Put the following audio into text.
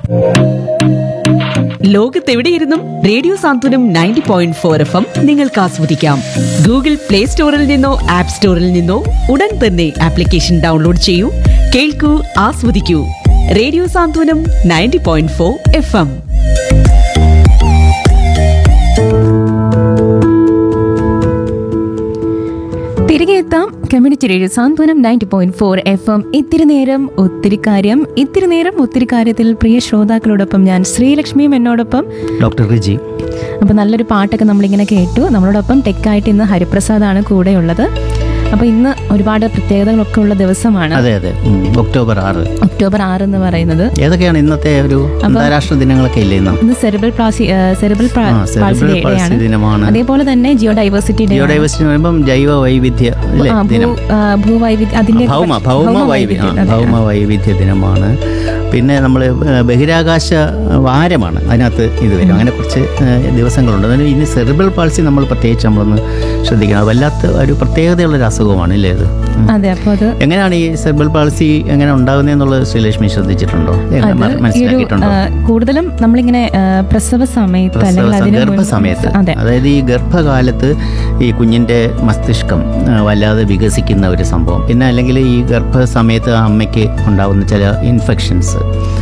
ലോകത്തെവിടെയിരുന്നും radio Santhwanam ninety point four F M നിങ്ങൾക്ക് ആസ്വദിക്കാം Google play സ്റ്റോറിൽ നിന്നോ ആപ്പ് സ്റ്റോറിൽ നിന്നോ ഉടൻ തന്നെ ആപ്ലിക്കേഷൻ ഡൗൺലോഡ് ചെയ്യൂ കേൾക്കൂ ആസ്വദിക്കൂ radio Santhwanam ninety point four F M തിരികെ എത്താം community radio Santhwanam ninety point four F M ഇത്തിരി നേരം ഒത്തിരി കാര്യം ഇത്തിരി നേരം ഒത്തിരി കാര്യത്തിൽ പ്രിയ ശ്രോതാക്കളോടൊപ്പം ഞാൻ ശ്രീലക്ഷ്മിയും എന്നോടൊപ്പം ഡോക്ടർ റിജി അപ്പോൾ നല്ലൊരു പാട്ടൊക്കെ നമ്മളിങ്ങനെ കേട്ടു നമ്മളോടൊപ്പം ടെക്കായിട്ട് ഇന്ന് ഹരിപ്രസാദാണ് കൂടെയുള്ളത് അപ്പോൾ ഇന്ന് ഒരുപാട് പ്രത്യേകതകളൊക്കെ ഉള്ള ദിവസമാണ് അതെ അതെ ഉം, ഒക്ടോബർ ആറ് ഒക്ടോബർ ആറ് എന്ന് പറയുന്നത് ഏതൊക്കെയാണ് ഇന്നത്തെ ഒരു അന്താരാഷ്ട്ര ദിനങ്ങളൊക്കെ ഇല്ലേ ഇന്ന് ഇന്ന് സെറിബൽ പ്ലാസി സെറിബൽ ആ, cerebral palsy ദിനമാണ്. അതേപോലെ തന്നെ ജിയോ ഡൈവേഴ്സിറ്റി ഡേ ബയോഡൈവേഴ്സിറ്റി എന്ന് പറയുമ്പം ജൈവ വൈവിധ്യ അല്ലേ ദിനം ഭൂവൈവിധ്യ അതിന്റെ ഭൗമ ഭൗമ വൈവിധ്യ ആ, അതെ. ഭൗമ വൈവിധ്യ ദിനമാണ് പിന്നെ നമ്മൾ ബഹിരാകാശ വാരമാണ് അതിനകത്ത് ഇത് വരും അങ്ങനെ കുറച്ച് ഏഹ്, ദിവസങ്ങളുണ്ട് അതിന് ഇനി സെറിബൽ പാൾസി നമ്മൾ പ്രത്യേകിച്ച് നമ്മളൊന്ന് ശ്രദ്ധിക്കണം അത് വല്ലാത്ത ഒരു പ്രത്യേകതയുള്ളൊരു അസുഖമാണ് ഇല്ലേ ഇത് ഉം. അതെ അപ്പോൾ അത് എങ്ങനെയാണ് ഈ സെറിബൽ പാൾസി എങ്ങനെ ഉണ്ടാകുന്നതെന്നുള്ളത് ശ്രീലക്ഷ്മി ശ്രദ്ധിച്ചിട്ടുണ്ടോ എങ്ങനെ അത് മ- ഈ ഒരു മനസ്സിലാക്കിയിട്ടുണ്ടോ ആ, കൂടുതലും നമ്മളിങ്ങനെ ആ, പ്രസവ സമയത്ത് അല്ലെങ്കിൽ പ്രസവ അതിന് മുൻപ് ഗർഭസമയത്ത് അതെ അതായത് ഈ ഗർഭകാലത്ത് ഈ കുഞ്ഞിൻ്റെ മസ്തിഷ്കം ആ, വല്ലാതെ വികസിക്കുന്ന ഒരു സംഭവം പിന്നെ അല്ലെങ്കിൽ ഈ ഗർഭസമയത്ത് ആ അമ്മയ്ക്ക് ഉണ്ടാകുന്ന ചില ഇൻഫെക്ഷൻസ്